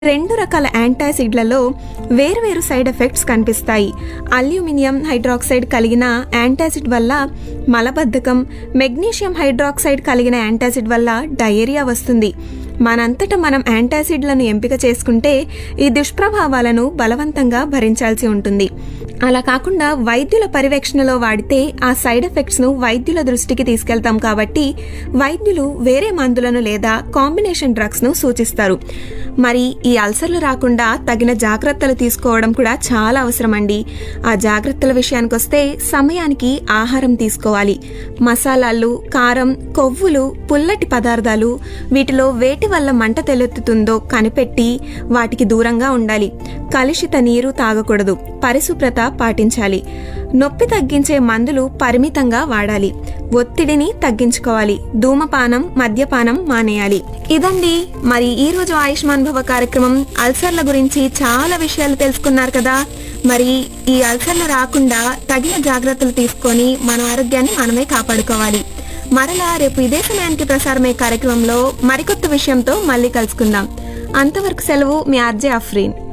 రెండు రకాల యాంటాసిడ్లలో వేరువేరు సైడ్ ఎఫెక్ట్స్ కనిపిస్తాయి అల్యూమినియం హైడ్రాక్సైడ్ కలిగిన యాంటాసిడ్ వల్ల మలబద్ధకం మెగ్నీషియం హైడ్రాక్సైడ్ కలిగిన యాంటాసిడ్ వల్ల డయేరియా వస్తుంది మనంతట మనం యాంటాసిడ్లను ఎంపిక చేసుకుంటే ఈ దుష్ప్రభావాలను బలవంతంగా భరించాల్సి ఉంటుంది అలా కాకుండా వైద్యుల పర్యవేక్షణలో వాడితే ఆ సైడ్ ఎఫెక్ట్స్ ను వైద్యుల దృష్టికి తీసుకెళ్తాం కాబట్టి వైద్యులు వేరే మందులను లేదా కాంబినేషన్ డ్రగ్స్ ను సూచిస్తారు మరి ఈ అల్సర్లు రాకుండా తగిన జాగ్రత్తలు తీసుకోవడం కూడా చాలా అవసరమండి ఆ జాగ్రత్తల విషయానికి వస్తే సమయానికి ఆహారం తీసుకోవాలి మసాలాలు కారం కొవ్వులు పుల్లటి పదార్థాలు వీటిలో వేటి వల్ల మంట తెలెత్తుతుందో కనిపెట్టి వాటికి దూరంగా ఉండాలి కలుషిత నీరు తాగకూడదు పరిశుభ్రత పాటించాలి నొప్పి తగ్గించే మందులు పరిమితంగా వాడాలి ఒత్తిడిని తగ్గించుకోవాలి ధూమపానం మద్యపానం మానేయాలి ఇదండి మరి ఈ రోజు ఆయుష్మాన్ భవ కార్యక్రమం అల్సర్ల గురించి చాలా విషయాలు తెలుసుకున్నారు కదా మరి ఈ అల్సర్లు రాకుండా తగిన జాగ్రత్తలు తీసుకొని మన ఆరోగ్యాన్ని మనమే కాపాడుకోవాలి మరలా రేపు ఇదే సమయానికి ప్రసారమయ్యే కార్యక్రమంలో మరికొత్త విషయంతో మళ్ళీ కలుసుకుందాం అంతవరకు సెలవు మీ ఆర్జే అఫ్రీన్